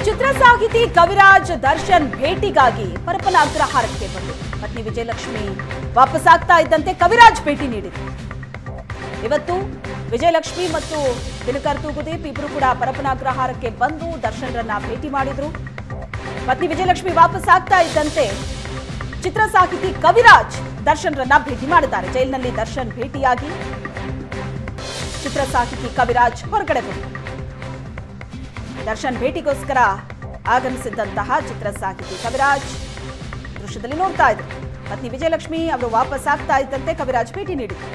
ಚಿತ್ರಸಾಹಿತಿ ಕವಿರಾಜ್ ದರ್ಶನ್ ಭೇಟಿಗಾಗಿ ಪರಪನ ಅಗ್ರಹಾರಕ್ಕೆ ಬಂದರು ಪತ್ನಿ ವಿಜಯಲಕ್ಷ್ಮಿ ವಾಪಸ್ಸಾಗ್ತಾ ಇದ್ದಂತೆ ಕವಿರಾಜ್ ಭೇಟಿ ನೀಡಿದರು ಇವತ್ತು ವಿಜಯಲಕ್ಷ್ಮಿ ಮತ್ತು ದಿನಕರ್ ತೂಗುದೀಪ್ ಇಬ್ಬರು ಕೂಡ ಪರಪನ ಅಗ್ರಹಾರಕ್ಕೆ ಬಂದು ದರ್ಶನ್ರನ್ನ ಭೇಟಿ ಮಾಡಿದ್ರು ಪತ್ನಿ ವಿಜಯಲಕ್ಷ್ಮಿ ವಾಪಸ್ ಆಗ್ತಾ ಇದ್ದಂತೆ ಚಿತ್ರಸಾಹಿತಿ ಕವಿರಾಜ್ ದರ್ಶನ್ರನ್ನ ಭೇಟಿ ಮಾಡಿದ್ದಾರೆ ಜೈಲಿನಲ್ಲಿ ದರ್ಶನ್ ಭೇಟಿಯಾಗಿ ಚಿತ್ರಸಾಹಿತಿ ಕವಿರಾಜ್ ಹೊರಗಡೆ ಬಂದರು ದರ್ಶನ್ ಭೇಟಿಗೋಸ್ಕರ ಆಗಮಿಸಿದ್ದಂತಹ ಚಿತ್ರಸಾಹಿತಿ ಕವಿರಾಜ್ ದೃಶ್ಯದಲ್ಲಿ ನೋಡ್ತಾ ಇದ್ರು ಪತ್ನಿ ವಿಜಯಲಕ್ಷ್ಮಿ ಅವರು ವಾಪಸ್ ಆಗ್ತಾ ಇದ್ದಂತೆ ಕವಿರಾಜ್ ಭೇಟಿ ನೀಡಿದರು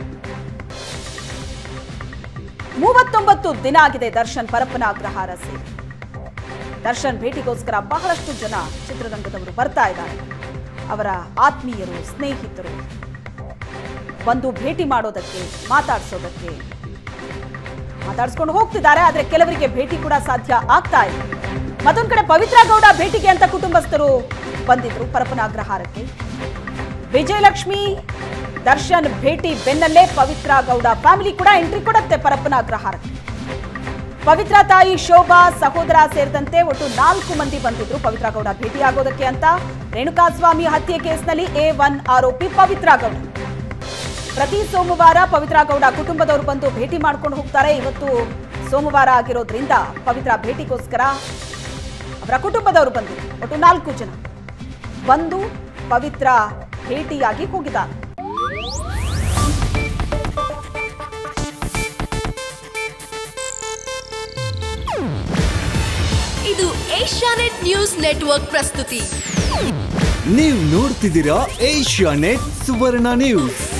ಮೂವತ್ತೊಂಬತ್ತು ದಿನ ಆಗಿದೆ ದರ್ಶನ್ ಪರಪ್ಪನ ಅಗ್ರಹಾರ ಸೇರಿ ದರ್ಶನ್ ಭೇಟಿಗೋಸ್ಕರ ಬಹಳಷ್ಟು ಜನ ಚಿತ್ರರಂಗದವರು ಬರ್ತಾ ಇದ್ದಾರೆ ಅವರ ಆತ್ಮೀಯರು ಸ್ನೇಹಿತರು ಬಂದು ಭೇಟಿ ಮಾಡೋದಕ್ಕೆ ಮಾತಾಡ್ಸೋದಕ್ಕೆ ಮಾತಾಡ್ಸ್ಕೊಂಡು ಹೋಗ್ತಿದ್ದಾರೆ ಆದ್ರೆ ಕೆಲವರಿಗೆ ಭೇಟಿ ಕೂಡ ಸಾಧ್ಯ ಆಗ್ತಾ ಇಲ್ಲ ಮತ್ತೊಂದ್ ಕಡೆ ಪವಿತ್ರ ಗೌಡ ಭೇಟಿಗೆ ಅಂತ ಕುಟುಂಬಸ್ಥರು ಬಂದಿದ್ರು ಪರಪ್ಪನ ಅಗ್ರಹಾರಕ್ಕೆ ವಿಜಯಲಕ್ಷ್ಮಿ ದರ್ಶನ್ ಭೇಟಿ ಬೆನ್ನಲ್ಲೇ ಪವಿತ್ರ ಗೌಡ ಫ್ಯಾಮಿಲಿ ಕೂಡ ಎಂಟ್ರಿ ಕೊಡುತ್ತೆ ಪರಪ್ಪನ ಅಗ್ರಹಾರಕ್ಕೆ ಪವಿತ್ರ ತಾಯಿ ಶೋಭಾ ಸಹೋದರ ಸೇರಿದಂತೆ ಒಟ್ಟು ನಾಲ್ಕು ಮಂದಿ ಬಂದಿದ್ರು ಪವಿತ್ರ ಗೌಡ ಭೇಟಿಯಾಗೋದಕ್ಕೆ ಅಂತ ರೇಣುಕಾಸ್ವಾಮಿ ಹತ್ಯೆ ಕೇಸ್ನಲ್ಲಿ ಎ ಒನ್ ಆರೋಪಿ ಪವಿತ್ರ ಗೌಡ ಪ್ರತಿ ಸೋಮವಾರ ಪವಿತ್ರ ಗೌಡ ಕುಟುಂಬದವರು ಬಂದು ಭೇಟಿ ಮಾಡ್ಕೊಂಡು ಹೋಗ್ತಾರೆ ಇವತ್ತು ಸೋಮವಾರ ಆಗಿರೋದ್ರಿಂದ ಪವಿತ್ರ ಭೇಟಿಗೋಸ್ಕರ ಅವರ ಕುಟುಂಬದವರು ಬಂದಿದ್ರು ಒಟ್ಟು ನಾಲ್ಕು ಜನ ಬಂದು ಪವಿತ್ರ ಭೇಟಿಯಾಗಿ ಹೋಗಿದ್ದಾರೆ ಇದು ಏಷ್ಯಾನೆಟ್ ನ್ಯೂಸ್ ನೆಟ್ವರ್ಕ್ ಪ್ರಸ್ತುತಿ ನೀವು ನೋಡ್ತಿದ್ದೀರಾ ಏಷ್ಯಾ ನೆಟ್ ಸುವರ್ಣ ನ್ಯೂಸ್